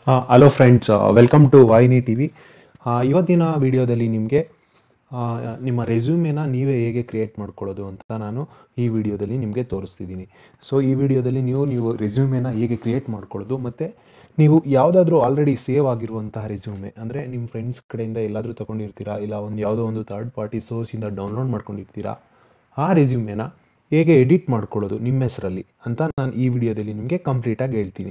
hello friends welcome to Vahini TV ವಿ ಇವತ್ತಿನ ವಿಡಿಯೋದಲ್ಲಿ ನಿಮಗೆ ನಿಮ್ಮ ರೆಸ್ಯೂಮೇನ ನೀವೇ ಹೇಗೆ ಕ್ರಿಯೇಟ್ ಮಾಡ್ಕೊಳ್ಳೋದು ಅಂತ ನಾನು ಈ ವಿಡಿಯೋದಲ್ಲಿ ನಿಮಗೆ ತೋರಿಸ್ತಿದ್ದೀನಿ ಸೊ ಈ ವಿಡಿಯೋದಲ್ಲಿ ನೀವು ನೀವು ರೆಸ್ಯೂಮೇನ ಹೇಗೆ ಕ್ರಿಯೇಟ್ ಮಾಡ್ಕೊಳ್ಳೋದು ಮತ್ತು ನೀವು ಯಾವುದಾದ್ರೂ ಆಲ್ರೆಡಿ ಸೇವ್ ಆಗಿರುವಂತಹ ರೆಸ್ಯೂಮೆ ಅಂದರೆ ನಿಮ್ಮ ಫ್ರೆಂಡ್ಸ್ ಕಡೆಯಿಂದ ಎಲ್ಲಾದರೂ ತೊಗೊಂಡಿರ್ತೀರಾ ಇಲ್ಲ ಒಂದು ಯಾವುದೋ ಒಂದು ಥರ್ಡ್ ಪಾರ್ಟಿ ಸೋರ್ಸಿಂದ ಡೌನ್ಲೋಡ್ ಮಾಡ್ಕೊಂಡಿರ್ತೀರಾ ಆ ರೆಸ್ಯೂಮೇನ ಹೇಗೆ ಎಡಿಟ್ ಮಾಡ್ಕೊಳ್ಳೋದು ನಿಮ್ಮ ಹೆಸರಲ್ಲಿ ಅಂತ ನಾನು ಈ ವಿಡಿಯೋದಲ್ಲಿ ನಿಮಗೆ ಕಂಪ್ಲೀಟಾಗಿ ಹೇಳ್ತೀನಿ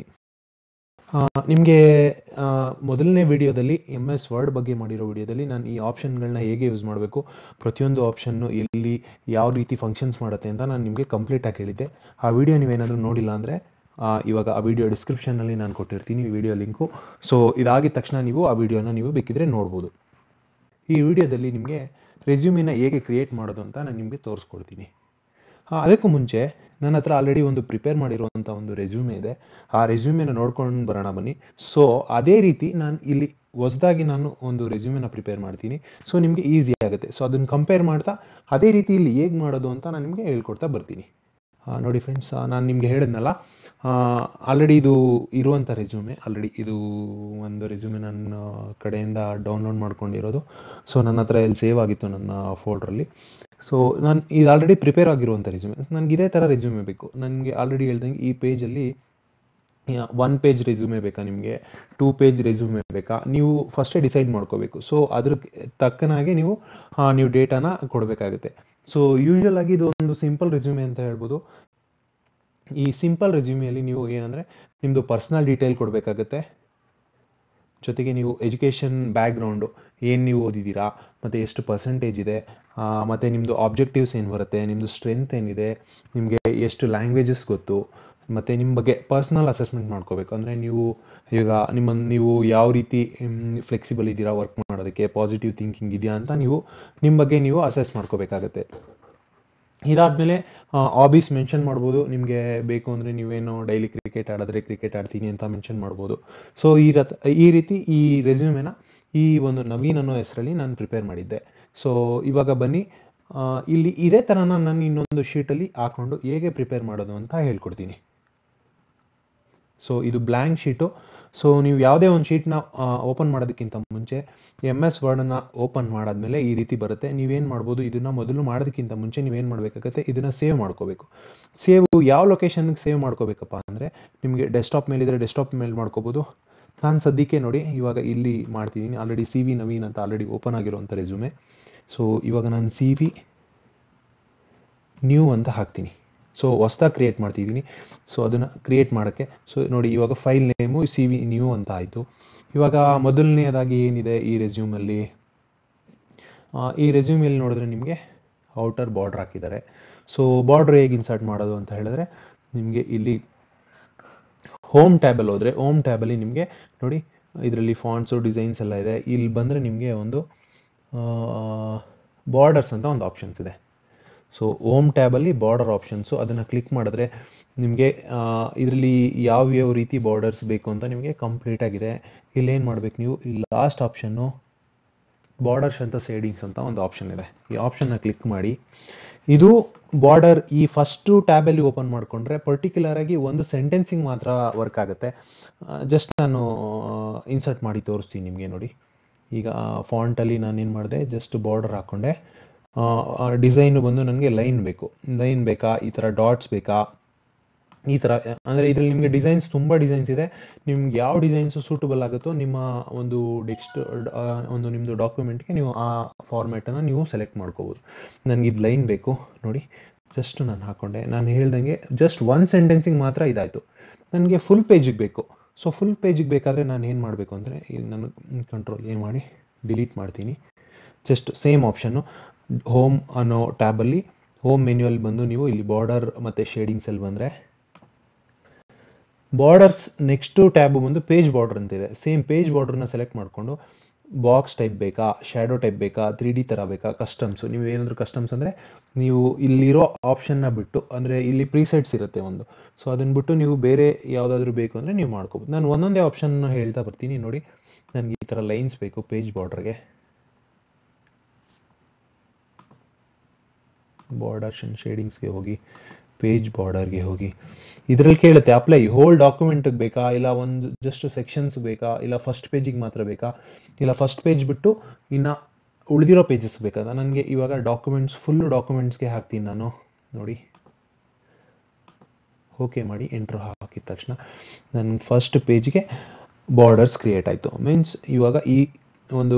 ನಿಮಗೆ ಮೊದಲನೇ ವಿಡಿಯೋದಲ್ಲಿ ಎಮ್ ಎಸ್ ವರ್ಡ್ ಬಗ್ಗೆ ಮಾಡಿರೋ ವಿಡಿಯೋದಲ್ಲಿ ನಾನು ಈ ಆಪ್ಷನ್ಗಳನ್ನ ಹೇಗೆ ಯೂಸ್ ಮಾಡಬೇಕು ಪ್ರತಿಯೊಂದು ಆಪ್ಷನ್ನು ಎಲ್ಲಿ ಯಾವ ರೀತಿ ಫಂಕ್ಷನ್ಸ್ ಮಾಡುತ್ತೆ ಅಂತ ನಾನು ನಿಮಗೆ ಕಂಪ್ಲೀಟಾಗಿ ಹೇಳಿದ್ದೆ ಆ ವಿಡಿಯೋ ನೀವೇನಾದರೂ ನೋಡಿಲ್ಲ ಅಂದರೆ ಇವಾಗ ಆ ವಿಡಿಯೋ ಡಿಸ್ಕ್ರಿಪ್ಷನಲ್ಲಿ ನಾನು ಕೊಟ್ಟಿರ್ತೀನಿ ಈ ವಿಡಿಯೋ ಲಿಂಕು ಸೊ ಇದಾಗಿದ ತಕ್ಷಣ ನೀವು ಆ ವಿಡಿಯೋನ ನೀವು ಬೇಕಿದ್ರೆ ನೋಡ್ಬೋದು ಈ ವಿಡಿಯೋದಲ್ಲಿ ನಿಮಗೆ ರೆಸ್ಯೂಮಿನ ಹೇಗೆ ಕ್ರಿಯೇಟ್ ಮಾಡೋದು ಅಂತ ನಾನು ನಿಮಗೆ ತೋರಿಸ್ಕೊಡ್ತೀನಿ ಅದಕ್ಕೂ ಮುಂಚೆ ನನ್ನ ಹತ್ರ ಆಲ್ರೆಡಿ ಒಂದು ಪ್ರಿಪೇರ್ ಮಾಡಿರುವಂಥ ಒಂದು ರೆಸ್ಯೂಮೆ ಇದೆ ಆ ರೆಸ್ಯೂಮೆನ ನೋಡ್ಕೊಂಡು ಬರೋಣ ಬನ್ನಿ ಸೊ ಅದೇ ರೀತಿ ನಾನು ಇಲ್ಲಿ ಹೊಸದಾಗಿ ನಾನು ಒಂದು ರೆಸ್ಯೂಮೆನ ಪ್ರಿಪೇರ್ ಮಾಡ್ತೀನಿ ಸೊ ನಿಮಗೆ ಈಸಿ ಆಗುತ್ತೆ ಸೊ ಅದನ್ನು ಕಂಪೇರ್ ಮಾಡ್ತಾ ಅದೇ ರೀತಿ ಇಲ್ಲಿ ಹೇಗೆ ಮಾಡೋದು ಅಂತ ನಾನು ನಿಮಗೆ ಹೇಳ್ಕೊಡ್ತಾ ಬರ್ತೀನಿ ನೋಡಿ ಫ್ರೆಂಡ್ಸ್ ನಾನು ನಿಮಗೆ ಹೇಳಿದ್ನಲ್ಲ ಆಲ್ರೆಡಿ ಇದು ಇರುವಂಥ ರೆಸ್ಯೂಮೆ ಆಲ್ರೆಡಿ ಇದು ಒಂದು ರೆಸ್ಯೂಮೆ ನನ್ನ ಕಡೆಯಿಂದ ಡೌನ್ಲೋಡ್ ಮಾಡ್ಕೊಂಡಿರೋದು ಸೊ ನನ್ನ ಹತ್ರ ಎಲ್ಲಿ ಸೇವ್ ಆಗಿತ್ತು ನನ್ನ ಫೋಲ್ಡ್ರಲ್ಲಿ ಸೊ ನಾನು ಇದು ಆಲ್ರೆಡಿ ಪ್ರಿಪೇರ್ ಆಗಿರುವಂಥ ರೆಸ್ಯೂಮೆ ನನಗೆ ಇದೇ ಥರ ರೆಸ್ಯೂಮೆ ಬೇಕು ನನಗೆ ಆಲ್ರೆಡಿ ಹೇಳ್ದಂಗೆ ಈ ಪೇಜಲ್ಲಿ ಒನ್ ಪೇಜ್ ರೆಸ್ಯೂಮೆ ಬೇಕಾ ನಿಮಗೆ ಟೂ ಪೇಜ್ ರೆಸ್ಯೂಮೆ ಬೇಕಾ ನೀವು ಫಸ್ಟೇ ಡಿಸೈಡ್ ಮಾಡ್ಕೋಬೇಕು ಸೊ ಅದ್ರ ತಕ್ಕನಾಗೆ ನೀವು ನೀವು ಡೇಟಾನ ಕೊಡಬೇಕಾಗುತ್ತೆ ಸೊ ಯೂಶ್ವಲ್ ಆಗಿ ಇದು ಒಂದು ಸಿಂಪಲ್ ರೆಸ್ಯೂಮೆ ಅಂತ ಹೇಳ್ಬೋದು ಈ ಸಿಂಪಲ್ ರೆಸ್ಯೂಮೆಯಲ್ಲಿ ನೀವು ಏನಂದರೆ ನಿಮ್ಮದು ಪರ್ಸ್ನಲ್ ಡೀಟೇಲ್ ಕೊಡಬೇಕಾಗತ್ತೆ ಜೊತೆಗೆ ನೀವು ಎಜುಕೇಷನ್ ಬ್ಯಾಕ್ಗ್ರೌಂಡು ಏನು ನೀವು ಓದಿದ್ದೀರಾ ಮತ್ತು ಎಷ್ಟು ಪರ್ಸೆಂಟೇಜ್ ಇದೆ ಮತ್ತು ನಿಮ್ಮದು ಆಬ್ಜೆಕ್ಟಿವ್ಸ್ ಏನು ಬರುತ್ತೆ ನಿಮ್ಮದು ಸ್ಟ್ರೆಂತ್ ಏನಿದೆ ನಿಮಗೆ ಎಷ್ಟು ಲ್ಯಾಂಗ್ವೇಜಸ್ ಗೊತ್ತು ಮತ್ತು ನಿಮ್ಮ ಬಗ್ಗೆ ಪರ್ಸ್ನಲ್ ಅಸೆಸ್ಮೆಂಟ್ ಮಾಡ್ಕೋಬೇಕು ಅಂದರೆ ನೀವು ಈಗ ನಿಮ್ಮ ನೀವು ಯಾವ ರೀತಿ ಫ್ಲೆಕ್ಸಿಬಲ್ ಇದ್ದೀರಾ ವರ್ಕ್ ಮಾಡೋದಕ್ಕೆ ಪಾಸಿಟಿವ್ ಥಿಂಕಿಂಗ್ ಇದೆಯಾ ಅಂತ ನೀವು ನಿಮ್ಮ ಬಗ್ಗೆ ನೀವು ಅಸೆಸ್ ಮಾಡ್ಕೋಬೇಕಾಗತ್ತೆ ಇದಾದಮೇಲೆ ಹಾಬೀಸ್ ಮೆನ್ಷನ್ ಮಾಡ್ಬೋದು ನಿಮಗೆ ಬೇಕು ಅಂದರೆ ನೀವೇನೋ ಡೈಲಿ ಕ್ರಿಕೆಟ್ ಆಡಿದ್ರೆ ಕ್ರಿಕೆಟ್ ಆಡ್ತೀನಿ ಅಂತ ಮೆನ್ಷನ್ ಮಾಡ್ಬೋದು ಸೊ ಈ ರತ್ ಈ ರೀತಿ ಈ ರೆಸ್ಯೂಮೆನ ಈ ಒಂದು ನವೀನ್ ಅನ್ನೋ ಹೆಸರಲ್ಲಿ ನಾನು ಪ್ರಿಪೇರ್ ಮಾಡಿದ್ದೆ ಸೊ ಇವಾಗ ಬನ್ನಿ ಇಲ್ಲಿ ಇದೇ ಥರನ ನಾನು ಇನ್ನೊಂದು ಶೀಟಲ್ಲಿ ಹಾಕೊಂಡು ಹೇಗೆ ಪ್ರಿಪೇರ್ ಮಾಡೋದು ಅಂತ ಹೇಳ್ಕೊಡ್ತೀನಿ ಸೊ ಇದು ಬ್ಲ್ಯಾಂಕ್ ಶೀಟು ಸೊ ನೀವು ಯಾವುದೇ ಒಂದು ಶೀಟ್ನ ಓಪನ್ ಮಾಡೋದಕ್ಕಿಂತ ಮುಂಚೆ ಎಮ್ ಎಸ್ ವರ್ಡನ್ನು ಓಪನ್ ಮಾಡಾದ್ಮೇಲೆ ಈ ರೀತಿ ಬರುತ್ತೆ ನೀವೇನು ಮಾಡ್ಬೋದು ಇದನ್ನು ಮೊದಲು ಮಾಡೋದಕ್ಕಿಂತ ಮುಂಚೆ ನೀವೇನು ಮಾಡಬೇಕಾಗತ್ತೆ ಇದನ್ನು ಸೇವ್ ಮಾಡ್ಕೋಬೇಕು ಸೇವ್ ಯಾವ ಲೊಕೇಶನ್ಗೆ ಸೇವ್ ಮಾಡ್ಕೋಬೇಕಪ್ಪ ಅಂದರೆ ನಿಮಗೆ ಡೆಸ್ಕ್ಟಾಪ್ ಮೇಲಿದ್ರೆ ಡೆಸ್ಕ್ಟಾಪ್ ಮೇಲೆ ಮಾಡ್ಕೋಬೋದು ನಾನು ಸದ್ಯಕ್ಕೆ ನೋಡಿ ಇವಾಗ ಇಲ್ಲಿ ಮಾಡ್ತಿದ್ದೀನಿ ಆಲ್ರೆಡಿ ಸಿ ವಿ ನವೀನ್ ಅಂತ ಆಲ್ರೆಡಿ ಓಪನ್ ಆಗಿರೋಂಥ ರೆಸ್ಯೂಮೆ ಸೊ ಇವಾಗ ನಾನು ಸಿ ವಿ ನ್ಯೂ ಅಂತ ಹಾಕ್ತೀನಿ ಸೊ ಹೊಸ್ದಾಗಿ ಕ್ರಿಯೇಟ್ ಮಾಡ್ತಿದ್ದೀನಿ ಸೊ ಅದನ್ನು ಕ್ರಿಯೇಟ್ ಮಾಡೋಕ್ಕೆ ಸೊ ನೋಡಿ ಇವಾಗ file name C V new ಅಂತ ಆಯಿತು ಇವಾಗ ಮೊದಲನೆಯದಾಗಿ ಏನಿದೆ ಈ ರೆಸ್ಯೂಮಲ್ಲಿ ಈ ರೆಸ್ಯೂಮಲ್ಲಿ ನೋಡಿದ್ರೆ ನಿಮಗೆ ಔಟರ್ ಬಾರ್ಡ್ರ್ ಹಾಕಿದ್ದಾರೆ ಸೊ ಬಾರ್ಡ್ರ್ ಹೇಗೆ ಇನ್ಸರ್ಟ್ ಮಾಡೋದು ಅಂತ ಹೇಳಿದ್ರೆ ನಿಮಗೆ ಇಲ್ಲಿ ಹೋಮ್ ಟ್ಯಾಬಲ್ಲಿ ಹೋದರೆ ಹೋಮ್ ಟ್ಯಾಬಲ್ಲಿ ನಿಮಗೆ ನೋಡಿ ಇದರಲ್ಲಿ ಫಾಂಟ್ಸು ಡಿಸೈನ್ಸ್ ಎಲ್ಲ ಇದೆ ಇಲ್ಲಿ ಬಂದರೆ ನಿಮಗೆ ಒಂದು ಬಾರ್ಡರ್ಸ್ ಅಂತ ಒಂದು ಆಪ್ಷನ್ಸ್ ಇದೆ ಸೊ ಓಮ್ ಟ್ಯಾಬಲ್ಲಿ ಬಾರ್ಡರ್ ಆಪ್ಷನ್ಸು ಅದನ್ನು ಕ್ಲಿಕ್ ಮಾಡಿದ್ರೆ ನಿಮಗೆ ಇದರಲ್ಲಿ ಯಾವ ಯಾವ ರೀತಿ ಬಾರ್ಡರ್ಸ್ ಬೇಕು ಅಂತ ನಿಮಗೆ ಕಂಪ್ಲೀಟ್ ಆಗಿದೆ ಇಲ್ಲೇನು ಮಾಡಬೇಕು ನೀವು ಈ ಲಾಸ್ಟ್ ಆಪ್ಷನ್ನು ಬಾರ್ಡರ್ಸ್ ಅಂತ ಸೇಡಿಂಗ್ಸ್ ಅಂತ ಒಂದು ಆಪ್ಷನ್ ಇದೆ ಈ ಆಪ್ಷನ್ನ ಕ್ಲಿಕ್ ಮಾಡಿ ಇದು ಬಾರ್ಡರ್ ಈ ಫಸ್ಟು ಟ್ಯಾಬಲ್ಲಿ ಓಪನ್ ಮಾಡಿಕೊಂಡ್ರೆ ಪರ್ಟಿಕ್ಯುಲರ್ ಆಗಿ ಒಂದು ಸೆಂಟೆನ್ಸಿಂಗ್ ಮಾತ್ರ ವರ್ಕ್ ಆಗುತ್ತೆ ಜಸ್ಟ್ ನಾನು ಇನ್ಸರ್ಟ್ ಮಾಡಿ ತೋರಿಸ್ತೀನಿ ನಿಮಗೆ ನೋಡಿ ಈಗ ಫಾಂಟಲ್ಲಿ ನಾನೇನು ಮಾಡಿದೆ ಜಸ್ಟ್ ಬಾರ್ಡರ್ ಹಾಕ್ಕೊಂಡೆ ಡಿಸೈನು ಬಂದು ನನಗೆ ಲೈನ್ ಬೇಕು ಲೈನ್ ಬೇಕಾ ಈ ಥರ ಡಾಟ್ಸ್ ಬೇಕಾ ಈ ಥರ ಅಂದರೆ ಇದರಲ್ಲಿ ನಿಮಗೆ ಡಿಸೈನ್ಸ್ ತುಂಬ ಡಿಸೈನ್ಸ್ ಇದೆ ನಿಮ್ಗೆ ಯಾವ ಡಿಸೈನ್ಸು ಸೂಟಬಲ್ ಆಗುತ್ತೋ ನಿಮ್ಮ ಒಂದು ಡೆಕ್ಸ್ಟ್ ಒಂದು ನಿಮ್ಮದು ಡಾಕ್ಯುಮೆಂಟ್ಗೆ ನೀವು ಆ ಫಾರ್ಮ್ಯಾಟನ್ನು ನೀವು ಸೆಲೆಕ್ಟ್ ಮಾಡ್ಕೋಬೋದು ನನಗೆ ಇದು ಲೈನ್ ಬೇಕು ನೋಡಿ ಜಸ್ಟ್ ನಾನು ಹಾಕ್ಕೊಂಡೆ ನಾನು ಹೇಳ್ದಂಗೆ ಜಸ್ಟ್ ಒನ್ ಸೆಂಟೆನ್ಸಿಗೆ ಮಾತ್ರ ಇದಾಯಿತು ನನಗೆ ಫುಲ್ ಪೇಜಿಗೆ ಬೇಕು ಸೊ ಫುಲ್ ಪೇಜಿಗೆ ಬೇಕಾದರೆ ನಾನು ಏನು ಮಾಡಬೇಕು ಅಂದರೆ ಇಲ್ಲಿ ನಾನು ಕಂಟ್ರೋಲ್ ಏನು ಮಾಡಿ ಡಿಲೀಟ್ ಮಾಡ್ತೀನಿ ಜಸ್ಟ್ ಸೇಮ್ ಆಪ್ಷನ್ನು ಹೋಮ್ ಅನ್ನೋ ಟ್ಯಾಬಲ್ಲಿ ಹೋಮ್ ಮೆನ್ಯುವಲ್ಲಿ ಬಂದು ನೀವು ಇಲ್ಲಿ ಬಾರ್ಡರ್ ಮತ್ತು ಶೇಡಿಂಗ್ಸಲ್ಲಿ ಬಂದರೆ ಬಾರ್ಡರ್ಸ್ ನೆಕ್ಸ್ಟು ಟ್ಯಾಬು ಬಂದು ಪೇಜ್ ಬಾರ್ಡರ್ ಅಂತಿದೆ ಸೇಮ್ ಪೇಜ್ ಬಾರ್ಡ್ರನ್ನ ಸೆಲೆಕ್ಟ್ ಮಾಡಿಕೊಂಡು ಬಾಕ್ಸ್ ಟೈಪ್ ಬೇಕಾ ಶ್ಯಾಡೋ ಟೈಪ್ ಬೇಕಾ ತ್ರೀ ಡಿ ಥರ ಬೇಕಾ ಕಸ್ಟಮ್ಸು ನೀವು ಏನಾದರೂ ಕಸ್ಟಮ್ಸ್ ಅಂದರೆ ನೀವು ಇಲ್ಲಿರೋ ಆಪ್ಷನ್ನ ಬಿಟ್ಟು ಅಂದರೆ ಇಲ್ಲಿ ಪ್ರೀಸೆಟ್ಸ್ ಇರುತ್ತೆ ಒಂದು ಸೊ ಅದನ್ನು ಬಿಟ್ಟು ನೀವು ಬೇರೆ ಯಾವುದಾದ್ರೂ ಬೇಕು ಅಂದರೆ ನೀವು ಮಾಡ್ಕೋಬೋದು ನಾನು ಒಂದೊಂದೇ ಆಪ್ಷನ್ನ ಹೇಳ್ತಾ ಬರ್ತೀನಿ ನೋಡಿ ನನಗೆ ಈ ಥರ ಲೈನ್ಸ್ ಬೇಕು ಪೇಜ್ ಬಾರ್ಡ್ರಿಗೆ ಬಾರ್ಡರ್ಸ್ ಆ್ಯಂಡ್ ಶೇಡಿಂಗ್ಸ್ಗೆ ಹೋಗಿ ಪೇಜ್ ಬಾರ್ಡರ್ಗೆ ಹೋಗಿ ಇದರಲ್ಲಿ ಕೇಳುತ್ತೆ ಅಪ್ಲೈ ಹೋಲ್ ಡಾಕ್ಯುಮೆಂಟ್ಗೆ ಬೇಕಾ ಇಲ್ಲ ಒಂದು ಜಸ್ಟ್ ಸೆಕ್ಷನ್ಸ್ ಬೇಕಾ ಇಲ್ಲ ಫಸ್ಟ್ ಪೇಜಿಗೆ ಮಾತ್ರ ಬೇಕಾ ಇಲ್ಲ ಫಸ್ಟ್ ಪೇಜ್ ಬಿಟ್ಟು ಇನ್ನು ಉಳಿದಿರೋ ಪೇಜಸ್ ಬೇಕಾ ನನಗೆ ಇವಾಗ ಡಾಕ್ಯುಮೆಂಟ್ಸ್ ಫುಲ್ಲು ಡಾಕ್ಯುಮೆಂಟ್ಸ್ಗೆ ಹಾಕ್ತೀನಿ ನಾನು ನೋಡಿ ಓಕೆ ಮಾಡಿ ಎಂಟ್ರ್ ಹಾಕಿದ ತಕ್ಷಣ ನನ್ನ ಫಸ್ಟ್ ಪೇಜ್ಗೆ ಬಾರ್ಡರ್ಸ್ ಕ್ರಿಯೇಟ್ ಆಯಿತು ಮೀನ್ಸ್ ಇವಾಗ ಈ ಒಂದು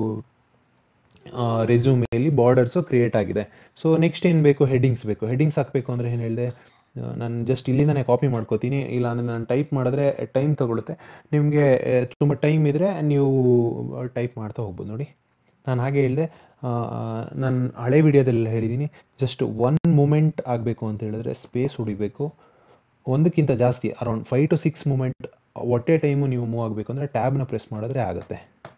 ರೆಸ್ಯೂಮೇಲಿ ಬಾರ್ಡರ್ಸು ಕ್ರಿಯೇಟ್ ಆಗಿದೆ ಸೊ ನೆಕ್ಸ್ಟ್ ಏನು ಬೇಕು ಹೆಡ್ಡಿಂಗ್ಸ್ ಬೇಕು ಹೆಡ್ಡಿಂಗ್ಸ್ ಹಾಕಬೇಕು ಅಂದರೆ ಏನು ಹೇಳಿದೆ ನಾನು ಜಸ್ಟ್ ಇಲ್ಲಿಂದನೇ ಕಾಪಿ ಮಾಡ್ಕೋತೀನಿ ಇಲ್ಲ ಅಂದರೆ ನಾನು ಟೈಪ್ ಮಾಡಿದ್ರೆ ಟೈಮ್ ತಗೊಳುತ್ತೆ ನಿಮಗೆ ತುಂಬ ಟೈಮ್ ಇದ್ದರೆ ನೀವು ಟೈಪ್ ಮಾಡ್ತಾ ಹೋಗ್ಬೋದು ನೋಡಿ ನಾನು ಹಾಗೆ ಹೇಳಿದೆ ನಾನು ಹಳೆ ವಿಡಿಯೋದಲ್ಲಿ ಹೇಳಿದ್ದೀನಿ ಜಸ್ಟ್ ಒನ್ ಮೂಮೆಂಟ್ ಆಗಬೇಕು ಅಂತ ಹೇಳಿದ್ರೆ ಸ್ಪೇಸ್ ಹೊಡಿಬೇಕು ಒಂದಕ್ಕಿಂತ ಜಾಸ್ತಿ around five to six movement ಒಟ್ಟೆ ಟೈಮು ನೀವು ಮೂವ್ ಆಗಬೇಕು ಅಂದರೆ ಟ್ಯಾಬ್ನ ಪ್ರೆಸ್ ಮಾಡಿದ್ರೆ ಆಗುತ್ತೆ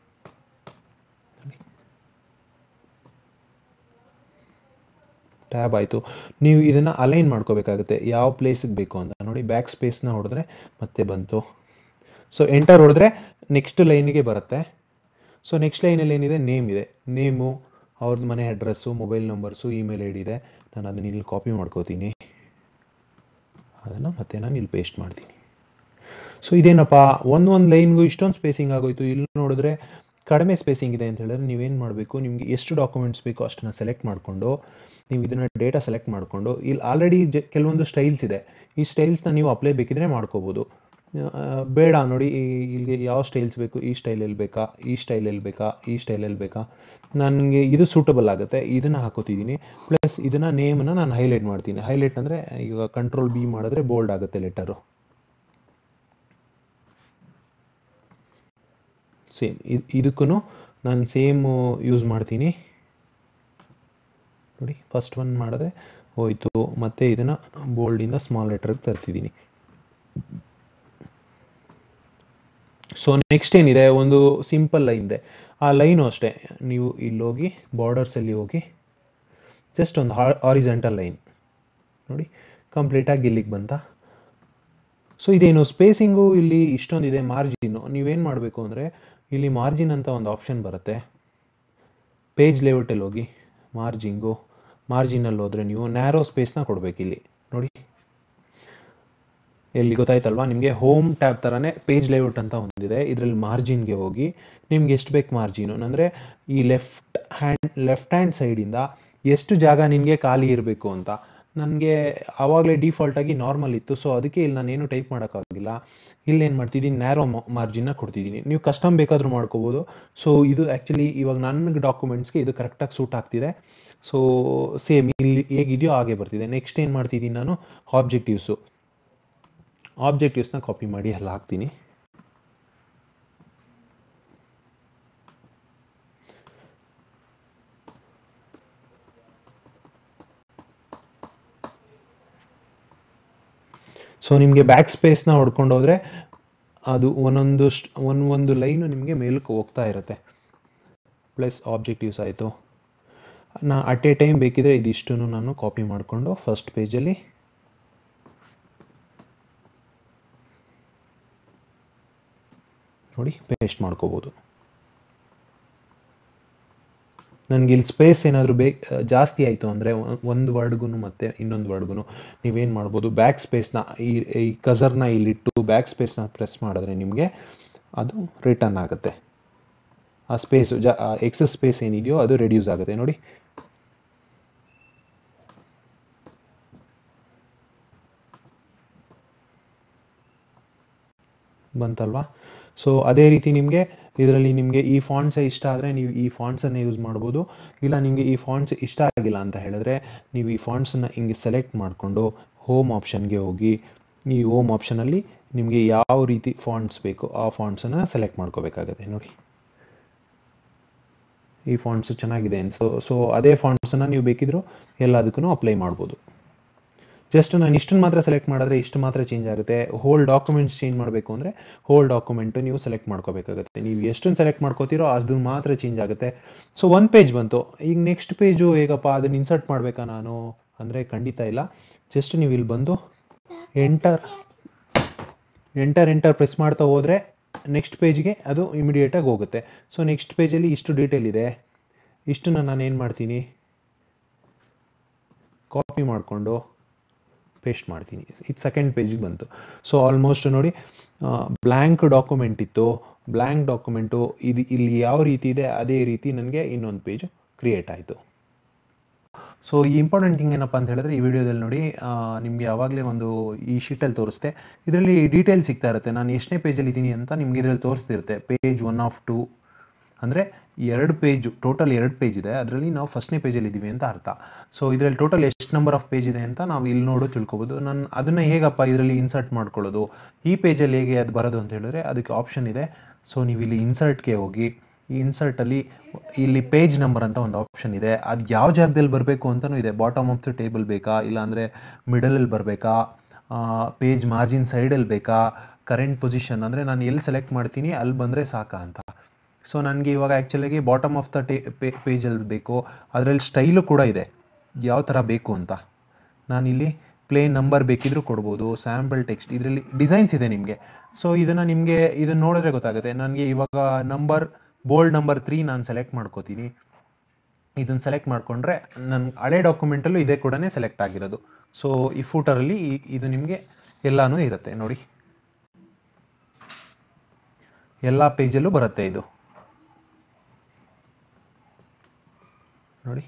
ಟ್ಯಾಬ್ ಆಯಿತು ನೀವು ಇದನ್ನು ಅಲೈನ್ ಮಾಡ್ಕೋಬೇಕಾಗುತ್ತೆ ಯಾವ ಪ್ಲೇಸಿಗೆ ಬೇಕು ಅಂತ ನೋಡಿ ಬ್ಯಾಕ್ ಸ್ಪೇಸ್ನ ಹೊಡೆದ್ರೆ ಮತ್ತೆ ಬಂತು ಸೊ ಎಂಟರ್ ಹೊಡೆದ್ರೆ ನೆಕ್ಸ್ಟ್ ಲೈನಿಗೆ ಬರುತ್ತೆ ಸೊ ನೆಕ್ಸ್ಟ್ ಲೈನಲ್ಲಿ ಏನಿದೆ ನೇಮ್ ಇದೆ ನೇಮು ಅವ್ರದ್ದು ಮನೆ address mobile numbers email I D ಇದೆ ನಾನು ಅದನ್ನ ಇಲ್ಲಿ ಕಾಪಿ ಮಾಡ್ಕೋತೀನಿ ಅದನ್ನು ಮತ್ತೆ ನಾನು ಇಲ್ಲಿ ಪೇಸ್ಟ್ ಮಾಡ್ತೀನಿ ಸೊ ಇದೇನಪ್ಪ ಒಂದು ಒಂದು ಲೈನ್ಗೂ ಇಷ್ಟೊಂದು ಸ್ಪೇಸಿಂಗ್ ಆಗೋಯ್ತು ಇಲ್ಲಿ ನೋಡಿದ್ರೆ ಕಡಿಮೆ ಸ್ಪೇಸಿಂಗ್ ಇದೆ ಅಂತ ಹೇಳಿದ್ರೆ ನೀವೇನು ಮಾಡಬೇಕು ನಿಮಗೆ ಎಷ್ಟು ಡಾಕ್ಯುಮೆಂಟ್ಸ್ ಬೇಕೋ ಅಷ್ಟನ್ನು ಸೆಲೆಕ್ಟ್ ಮಾಡಿಕೊಂಡು ನೀವು ಇದನ್ನು ಡೇಟಾ ಸೆಲೆಕ್ಟ್ ಮಾಡಿಕೊಂಡು ಇಲ್ಲಿ ಆಲ್ರೆಡಿ ಜ ಕೆಲವೊಂದು ಸ್ಟೈಲ್ಸ್ ಇದೆ ಈ ಸ್ಟೈಲ್ಸ್ನ ನೀವು ಅಪ್ಲೈ ಬೇಕಿದ್ರೆ ಮಾಡ್ಕೋಬೋದು ಬೇಡ ನೋಡಿ ಇಲ್ಲಿಗೆ ಯಾವ ಸ್ಟೈಲ್ಸ್ ಬೇಕು ಈ ಸ್ಟೈಲಲ್ಲಿ ಬೇಕಾ ಈ ಸ್ಟೈಲಲ್ಲಿ ಬೇಕಾ ಈ ಸ್ಟೈಲಲ್ಲಿ ಬೇಕಾ ನನಗೆ ಇದು ಸೂಟಬಲ್ ಆಗುತ್ತೆ ಇದನ್ನು ಹಾಕೋತಿದ್ದೀನಿ ಪ್ಲಸ್ ಇದನ್ನು ನೇಮನ್ನು ನಾನು ಹೈಲೈಟ್ ಮಾಡ್ತೀನಿ ಹೈಲೈಟ್ ಅಂದರೆ ಈಗ ಕಂಟ್ರೋಲ್ ಬಿ ಮಾಡಿದ್ರೆ ಬೋಲ್ಡ್ ಆಗುತ್ತೆ ಲೆಟರು ಸೇಮ್ ಇದಕ್ಕೂ ನಾನು ಸೇಮ್ ಯೂಸ್ ಮಾಡ್ತೀನಿ ನೋಡಿ ಫಸ್ಟ್ ಒನ್ ಮಾಡಿದ್ರೆ ಹೋಯ್ತು ಮತ್ತು ಇದನ್ನು ಬೋಲ್ಡಿಂದ ಸ್ಮಾಲ್ ಲೆಟರ್ಗೆ ತರ್ತಿದ್ದೀನಿ ಸೊ ನೆಕ್ಸ್ಟ್ ಏನಿದೆ ಒಂದು ಸಿಂಪಲ್ ಲೈನ್ ಇದೆ ಆ ಲೈನು ಅಷ್ಟೇ ನೀವು ಇಲ್ಲಿ ಹೋಗಿ ಬಾರ್ಡರ್ಸಲ್ಲಿ ಹೋಗಿ ಜಸ್ಟ್ ಒಂದು ಹಾರಿಜೆಂಟಲ್ ಲೈನ್ ನೋಡಿ ಕಂಪ್ಲೀಟಾಗಿ ಇಲ್ಲಿಗೆ ಬಂತ ಸೊ ಇದೇನು ಸ್ಪೇಸಿಂಗು ಇಲ್ಲಿ ಇಷ್ಟೊಂದಿದೆ ಮಾರ್ಜಿನ್ನು ನೀವೇನು ಮಾಡಬೇಕು ಅಂದರೆ ಇಲ್ಲಿ ಮಾರ್ಜಿನ್ ಅಂತ ಒಂದು ಆಪ್ಷನ್ ಬರುತ್ತೆ ಪೇಜ್ ಲೇಔಟಲ್ಲಿ ಹೋಗಿ ಮಾರ್ಜಿಂಗು ಮಾರ್ಜಿನಲ್ಲಿ ಹೋದರೆ ನೀವು ನ್ಯಾರೋ ಸ್ಪೇಸ್ನ ಕೊಡಬೇಕು ಇಲ್ಲಿ ನೋಡಿ ಎಲ್ಲಿ ಗೊತ್ತಾಯ್ತಲ್ವಾ ನಿಮಗೆ ಹೋಮ್ ಟ್ಯಾಬ್ ಥರನೇ ಪೇಜ್ ಲೇಔಟ್ ಅಂತ ಒಂದಿದೆ ಇದರಲ್ಲಿ ಮಾರ್ಜಿನ್ಗೆ ಹೋಗಿ ನಿಮ್ಗೆ ಎಷ್ಟು ಬೇಕು ಮಾರ್ಜಿನು ಅಂದರೆ ಈ ಲೆಫ್ಟ್ ಹ್ಯಾಂಡ್ ಲೆಫ್ಟ್ ಹ್ಯಾಂಡ್ ಸೈಡಿಂದ ಎಷ್ಟು ಜಾಗ ನಿಮಗೆ ಖಾಲಿ ಇರಬೇಕು ಅಂತ ನನಗೆ ಆವಾಗಲೇ ಡಿಫಾಲ್ಟಾಗಿ ನಾರ್ಮಲ್ ಇತ್ತು ಸೊ ಅದಕ್ಕೆ ಇಲ್ಲಿ ನಾನೇನು ಟೈಪ್ ಮಾಡೋಕ್ಕಾಗಿಲ್ಲ ಇಲ್ಲಿ ಏನು ಮಾಡ್ತಿದ್ದೀನಿ ನ್ಯಾರೋ ಮಾರ್ಜಿನ್ನ ಕೊಡ್ತಿದ್ದೀನಿ ನೀವು ಕಸ್ಟಮ್ ಬೇಕಾದರೂ ಮಾಡ್ಕೋಬೋದು ಸೊ ಇದು ಆ್ಯಕ್ಚುಲಿ ಇವಾಗ ನನಗೆ ಡಾಕ್ಯುಮೆಂಟ್ಸ್ಗೆ ಇದು ಕರೆಕ್ಟಾಗಿ ಸೂಟ್ ಆಗ್ತಿದೆ ಸೊ ಸೇಮ್ ಇಲ್ಲಿ ಹೇಗಿದೆಯೋ ಹಾಗೆ ಬರ್ತಿದೆ ನೆಕ್ಸ್ಟ್ ಏನು ಮಾಡ್ತಿದ್ದೀನಿ ನಾನು ಆಬ್ಜೆಕ್ಟಿವ್ಸು ಆಬ್ಜೆಕ್ಟಿವ್ಸ್ನ ಕಾಪಿ ಮಾಡಿ ಎಲ್ಲ ಹಾಕ್ತೀನಿ ಸೊ ನಿಮಗೆ ಬ್ಯಾಕ್ ಸ್ಪೇಸ್ನ ಹೊಡ್ಕೊಂಡು ಹೋದರೆ ಅದು ಒಂದೊಂದು ಒಂದು ಒಂದು ಲೈನು ನಿಮಗೆ ಮೇಲಕ್ಕೆ ಹೋಗ್ತಾ ಇರುತ್ತೆ ಪ್ಲಸ್ ಆಬ್ಜೆಕ್ಟಿವ್ಸ್ ಆಯಿತು ನಾ ಅಟ್ ಎ ಟೈಮ್ ಬೇಕಿದ್ರೆ ಇದಿಷ್ಟು ನಾನು ಕಾಪಿ ಮಾಡಿಕೊಂಡು ಫಸ್ಟ್ ಪೇಜಲ್ಲಿ ನೋಡಿ ಪೇಸ್ಟ್ ಮಾಡ್ಕೋಬೋದು ನನಗೆ ಇಲ್ಲಿ ಸ್ಪೇಸ್ ಏನಾದರೂ ಬೇ ಜಾಸ್ತಿ ಆಯಿತು ಅಂದರೆ ಒಂದು ವರ್ಡ್ಗೂ ಮತ್ತೆ ಇನ್ನೊಂದು ವರ್ಡ್ಗೂ ನೀವೇನು ಮಾಡ್ಬೋದು ಬ್ಯಾಕ್ ಸ್ಪೇಸ್ನ ಈ ಈ ಕಸರ್ನ ಇಲ್ಲಿಟ್ಟು ಬ್ಯಾಕ್ ಸ್ಪೇಸ್ನ ಪ್ರೆಸ್ ಮಾಡಿದ್ರೆ ನಿಮಗೆ ಅದು ರಿಟರ್ನ್ ಆಗುತ್ತೆ ಆ ಸ್ಪೇಸು ಜಾ ಎಕ್ಸಸ್ ಸ್ಪೇಸ್ ಏನಿದೆಯೋ ಅದು ರೆಡ್ಯೂಸ್ ಆಗುತ್ತೆ ನೋಡಿ ಬಂತಲ್ವಾ ಸೊ ಅದೇ ರೀತಿ ನಿಮಗೆ ಇದರಲ್ಲಿ ನಿಮಗೆ ಈ ಫಾಂಟ್ಸ್ ಇಷ್ಟ ಆದರೆ ನೀವು ಈ ಫಾಂಟ್ಸನ್ನು ಯೂಸ್ ಮಾಡ್ಬೋದು ಇಲ್ಲ ನಿಮಗೆ ಈ ಫಾಂಟ್ಸ್ ಇಷ್ಟ ಆಗಿಲ್ಲ ಅಂತ ಹೇಳಿದ್ರೆ ನೀವು ಈ ಫಾಂಟ್ಸನ್ನು ಹಿಂಗೆ ಸೆಲೆಕ್ಟ್ ಮಾಡಿಕೊಂಡು ಹೋಮ್ ಆಪ್ಷನ್ಗೆ ಹೋಗಿ ಈ ಹೋಮ್ ಆಪ್ಷನಲ್ಲಿ ನಿಮಗೆ ಯಾವ ರೀತಿ ಫಾಂಟ್ಸ್ ಬೇಕು ಆ ಫಾಂಟ್ಸನ್ನು ಸೆಲೆಕ್ಟ್ ಮಾಡ್ಕೋಬೇಕಾಗತ್ತೆ ನೋಡಿ ಈ ಫಾಂಟ್ಸ್ ಚೆನ್ನಾಗಿದೆ ಸೊ ಸೊ ಅದೇ ಫಾಂಟ್ಸನ್ನು ನೀವು ಬೇಕಿದ್ರೂ ಎಲ್ಲದಕ್ಕೂ ಅಪ್ಲೈ ಮಾಡ್ಬೋದು ಜಸ್ಟ್ ನಾನು ಇಷ್ಟನ್ನು ಮಾತ್ರ ಸೆಲೆಕ್ಟ್ ಮಾಡಿದ್ರೆ ಇಷ್ಟು ಮಾತ್ರ ಚೇಂಜ್ ಆಗುತ್ತೆ ಹೋಲ್ ಡಾಕ್ಯುಮೆಂಟ್ಸ್ ಚೇಂಜ್ ಮಾಡಬೇಕು ಅಂದರೆ ಹೋಲ್ ಡಾಕ್ಯುಮೆಂಟು ನೀವು ಸೆಲೆಕ್ಟ್ ಮಾಡ್ಕೋಬೇಕಾಗುತ್ತೆ ನೀವು ಎಷ್ಟನ್ನು ಸೆಲೆಕ್ಟ್ ಮಾಡ್ಕೋತೀರೋ ಅದು ಮಾತ್ರ ಚೇಂಜ್ ಆಗುತ್ತೆ ಸೊ ಒಂದು ಪೇಜ್ ಬಂತು ಈಗ ನೆಕ್ಸ್ಟ್ ಪೇಜು ಹೇಗಪ್ಪ ಅದನ್ನು ಇನ್ಸರ್ಟ್ ಮಾಡಬೇಕಾ ನಾನು ಅಂದರೆ ಖಂಡಿತ ಇಲ್ಲ ಜಸ್ಟ್ ನೀವು ಇಲ್ಲಿ ಬಂದು ಎಂಟರ್ ಎಂಟರ್ ಎಂಟರ್ ಪ್ರೆಸ್ ಮಾಡ್ತಾ ಹೋದರೆ ನೆಕ್ಸ್ಟ್ ಪೇಜ್ಗೆ ಅದು ಇಮಿಡಿಯೇಟಾಗಿ ಹೋಗುತ್ತೆ ಸೊ ನೆಕ್ಸ್ಟ್ ಪೇಜಲ್ಲಿ ಇಷ್ಟು ಡೀಟೇಲ್ ಇದೆ ಇಷ್ಟನ್ನು ನಾನು ಏನು ಮಾಡ್ತೀನಿ ಕಾಪಿ ಮಾಡಿಕೊಂಡು ಪೇಸ್ಟ್ ಮಾಡ್ತೀನಿ ಇದು ಸೆಕೆಂಡ್ ಪೇಜಿಗೆ ಬಂತು ಸೊ ಆಲ್ಮೋಸ್ಟ್ ನೋಡಿ ಬ್ಲ್ಯಾಂಕ್ ಡಾಕ್ಯುಮೆಂಟ್ ಇತ್ತು ಬ್ಲ್ಯಾಂಕ್ ಡಾಕ್ಯುಮೆಂಟು ಇದು ಇಲ್ಲಿ ಯಾವ ರೀತಿ ಇದೆ ಅದೇ ರೀತಿ ನನಗೆ ಇನ್ನೊಂದು ಪೇಜ್ ಕ್ರಿಯೇಟ್ ಆಯಿತು ಸೊ ಈ ಇಂಪಾರ್ಟೆಂಟ್ ಥಿಂಗ್ ಏನಪ್ಪ ಅಂತ ಹೇಳಿದ್ರೆ ಈ ವಿಡಿಯೋದಲ್ಲಿ ನೋಡಿ ನಿಮಗೆ ಯಾವಾಗಲೇ ಒಂದು ಈ ಶೀಟಲ್ಲಿ ತೋರಿಸ್ತೆ ಇದರಲ್ಲಿ ಡೀಟೇಲ್ಸ್ ಸಿಗ್ತಾ ಇರುತ್ತೆ ನಾನು ಎಷ್ಟನೇ ಪೇಜಲ್ಲಿ ಇದ್ದೀನಿ ಅಂತ ನಿಮ್ಗೆ ಇದರಲ್ಲಿ ತೋರಿಸ್ತಿರುತ್ತೆ ಪೇಜ್ ಒನ್ ಆಫ್ ಟು ಅಂದರೆ ಎರಡು ಪೇಜ್ ಟೋಟಲ್ ಎರಡು ಪೇಜ್ ಇದೆ ಅದರಲ್ಲಿ ನಾವು ಫಸ್ಟ್ನೇ ಪೇಜಲ್ಲಿ ಇದ್ದೀವಿ ಅಂತ ಅರ್ಥ ಸೊ ಇದರಲ್ಲಿ ಟೋಟಲ್ ಎಷ್ಟು ನಂಬರ್ ಆಫ್ ಪೇಜ್ ಇದೆ ಅಂತ ನಾವು ಇಲ್ಲಿ ನೋಡು ತಿಳ್ಕೊಬೋದು ನಾನು ಅದನ್ನು ಹೇಗಪ್ಪ ಇದರಲ್ಲಿ ಇನ್ಸರ್ಟ್ ಮಾಡ್ಕೊಳ್ಳೋದು ಈ ಪೇಜಲ್ಲಿ ಹೇಗೆ ಅದು ಬರೋದು ಅಂತ ಹೇಳಿದ್ರೆ ಅದಕ್ಕೆ ಆಪ್ಷನ್ ಇದೆ ಸೊ ನೀವು ಇಲ್ಲಿ ಇನ್ಸರ್ಟ್ಗೆ ಹೋಗಿ ಈ ಇನ್ಸರ್ಟಲ್ಲಿ ಇಲ್ಲಿ ಪೇಜ್ ನಂಬರ್ ಅಂತ ಒಂದು ಆಪ್ಷನ್ ಇದೆ ಅದು ಯಾವ ಜಾಗದಲ್ಲಿ ಬರಬೇಕು ಅಂತಲೂ ಇದೆ ಬಾಟಮ್ ಆಫ್ ದ ಟೇಬಲ್ ಬೇಕಾ ಇಲ್ಲಾಂದರೆ ಮಿಡಲಲ್ಲಿ ಬರಬೇಕಾ ಪೇಜ್ ಮಾರ್ಜಿನ್ ಸೈಡಲ್ಲಿ ಬೇಕಾ ಕರೆಂಟ್ ಪೊಸಿಷನ್ ಅಂದರೆ ನಾನು ಎಲ್ಲಿ ಸೆಲೆಕ್ಟ್ ಮಾಡ್ತೀನಿ ಅಲ್ಲಿ ಬಂದರೆ ಸಾಕಾ ಅಂತ ಸೊ ನನಗೆ ಇವಾಗ ಆ್ಯಕ್ಚುಲಾಗಿ ಬಾಟಮ್ ಆಫ್ ದ ಟೇ ಪೇಜಲ್ಲಿ ಬೇಕು ಅದರಲ್ಲಿ ಸ್ಟೈಲು ಕೂಡ ಇದೆ ಯಾವ ಥರ ಬೇಕು ಅಂತ ನಾನಿಲ್ಲಿ ಪ್ಲೇ ನಂಬರ್ ಬೇಕಿದ್ರೂ ಕೊಡ್ಬೋದು ಸ್ಯಾಂಪಲ್ ಟೆಕ್ಸ್ಟ್ ಇದರಲ್ಲಿ ಡಿಸೈನ್ಸ್ ಇದೆ ನಿಮಗೆ ಸೊ ಇದನ್ನು ನಿಮಗೆ ಇದನ್ನು ನೋಡಿದ್ರೆ ಗೊತ್ತಾಗುತ್ತೆ ನನಗೆ ಇವಾಗ ನಂಬರ್ ಬೋಲ್ಡ್ ನಂಬರ್ ತ್ರೀ ನಾನು ಸೆಲೆಕ್ಟ್ ಮಾಡ್ಕೋತೀನಿ ಇದನ್ನು ಸೆಲೆಕ್ಟ್ ಮಾಡಿಕೊಂಡ್ರೆ ನನ್ನ ಹಳೆ ಡಾಕ್ಯುಮೆಂಟಲ್ಲೂ ಇದೇ ಕೂಡ ಸೆಲೆಕ್ಟ್ ಆಗಿರೋದು ಸೊ ಈ ಫೂಟರಲ್ಲಿ ಇದು ನಿಮಗೆ ಎಲ್ಲಾನು ಇರುತ್ತೆ ನೋಡಿ ಎಲ್ಲ ಪೇಜಲ್ಲೂ ಬರುತ್ತೆ ಇದು ನೋಡಿ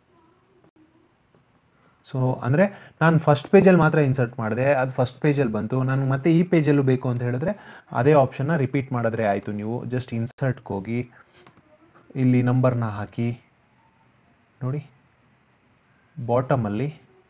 ಸೊ ಅಂದರೆ ನಾನು ಫಸ್ಟ್ ಪೇಜಲ್ಲಿ ಮಾತ್ರ ಇನ್ಸರ್ಟ್ ಮಾಡಿದೆ ಅದು ಫಸ್ಟ್ ಪೇಜಲ್ಲಿ ಬಂತು ನಾನು ಮತ್ತೆ ಈ ಪೇಜಲ್ಲೂ ಬೇಕು ಅಂತ ಹೇಳಿದ್ರೆ ಅದೇ ಆಪ್ಷನ್ನ ರಿಪೀಟ್ ಮಾಡಿದ್ರೆ ಆಯಿತು ನೀವು ಜಸ್ಟ್ ಇನ್ಸರ್ಟ್ಗೆ ಹೋಗಿ ಇಲ್ಲಿ ನಂಬರ್ನ ಹಾಕಿ ನೋಡಿ ಬಾಟಮಲ್ಲಿ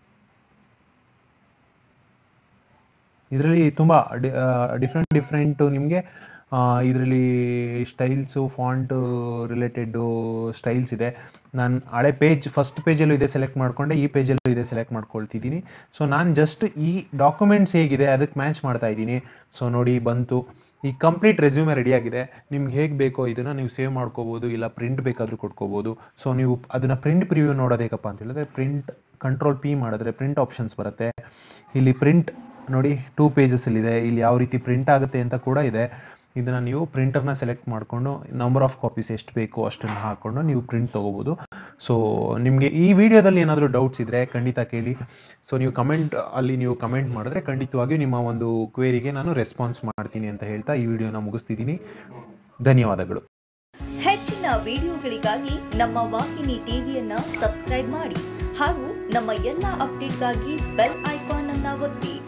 ಇದರಲ್ಲಿ ತುಂಬ ಡಿಫ್ರೆಂಟ್ ಡಿಫ್ರೆಂಟು ನಿಮಗೆ ಇದರಲ್ಲಿ ಸ್ಟೈಲ್ಸು ಫಾಂಟು ರಿಲೇಟೆಡ್ಡು ಸ್ಟೈಲ್ಸ್ ಇದೆ ನಾನು ಹಳೆ ಪೇಜ್ ಫಸ್ಟ್ ಪೇಜಲ್ಲೂ ಇದೆ ಸೆಲೆಕ್ಟ್ ಮಾಡಿಕೊಂಡೆ ಈ ಪೇಜಲ್ಲೂ ಇದೆ ಸೆಲೆಕ್ಟ್ ಮಾಡ್ಕೊಳ್ತಿದ್ದೀನಿ ಸೊ ನಾನು ಜಸ್ಟ್ ಈ ಡಾಕ್ಯುಮೆಂಟ್ಸ್ ಹೇಗಿದೆ ಅದಕ್ಕೆ ಮ್ಯಾಚ್ ಮಾಡ್ತಾ ಇದ್ದೀನಿ ಸೊ ನೋಡಿ ಬಂತು ಈ ಕಂಪ್ಲೀಟ್ ರೆಸ್ಯೂಮೆ ರೆಡಿಯಾಗಿದೆ ನಿಮ್ಗೆ ಹೇಗೆ ಬೇಕೋ ಇದನ್ನು ನೀವು ಸೇವ್ ಮಾಡ್ಕೋಬೋದು ಇಲ್ಲ ಪ್ರಿಂಟ್ ಬೇಕಾದರೂ ಕೊಟ್ಕೋಬೋದು ಸೊ ನೀವು ಅದನ್ನು ಪ್ರಿಂಟ್ ಪ್ರಿವ್ಯೂ ನೋಡೋದು ಹೇಗಪ್ಪ ಅಂತ ಹೇಳಿದ್ರೆ ಪ್ರಿಂಟ್ ಕಂಟ್ರೋಲ್ ಪಿ ಮಾಡಿದ್ರೆ ಪ್ರಿಂಟ್ ಆಪ್ಷನ್ಸ್ ಬರುತ್ತೆ ಇಲ್ಲಿ ಪ್ರಿಂಟ್ ನೋಡಿ ಟೂ ಪೇಜಸಲ್ಲಿದೆ ಇಲ್ಲಿ ಯಾವ ರೀತಿ ಪ್ರಿಂಟ್ ಆಗುತ್ತೆ ಅಂತ ಕೂಡ ಇದೆ ಇದನ್ನು ನೀವು ಪ್ರಿಂಟರ್ನ ಸೆಲೆಕ್ಟ್ ಮಾಡಿಕೊಂಡು ನಂಬರ್ ಆಫ್ ಕಾಪೀಸ್ ಎಷ್ಟು ಬೇಕು ಅಷ್ಟನ್ನು ಹಾಕ್ಕೊಂಡು ನೀವು ಪ್ರಿಂಟ್ ತೊಗೋಬೋದು ಸೊ ನಿಮಗೆ ಈ ವಿಡಿಯೋದಲ್ಲಿ ಏನಾದರೂ ಡೌಟ್ಸ್ ಇದ್ದರೆ ಖಂಡಿತ ಕೇಳಿ ಸೊ ನೀವು ಕಮೆಂಟ್ ಅಲ್ಲಿ ನೀವು ಕಮೆಂಟ್ ಮಾಡಿದ್ರೆ ಖಂಡಿತವಾಗಿಯೂ ನಿಮ್ಮ ಒಂದು ಕ್ವೇರಿಗೆ ನಾನು ರೆಸ್ಪಾನ್ಸ್ ಮಾಡ್ತೀನಿ ಅಂತ ಹೇಳ್ತಾ ಈ ವಿಡಿಯೋನ ಮುಗಿಸ್ತಿದ್ದೀನಿ ಧನ್ಯವಾದಗಳು ಹೆಚ್ಚಿನ ವಿಡಿಯೋಗಳಿಗಾಗಿ ನಮ್ಮ ವಾಹಿನಿ ಟಿವಿಯನ್ನ ಸಬ್ಸ್ಕ್ರೈಬ್ ಮಾಡಿ ಹಾಗೂ ನಮ್ಮ ಎಲ್ಲ ಅಪ್ಡೇಟ್ಗಾಗಿ ಬೆಲ್ ಐಕಾನ್ ಅನ್ನ ಒತ್ತಿ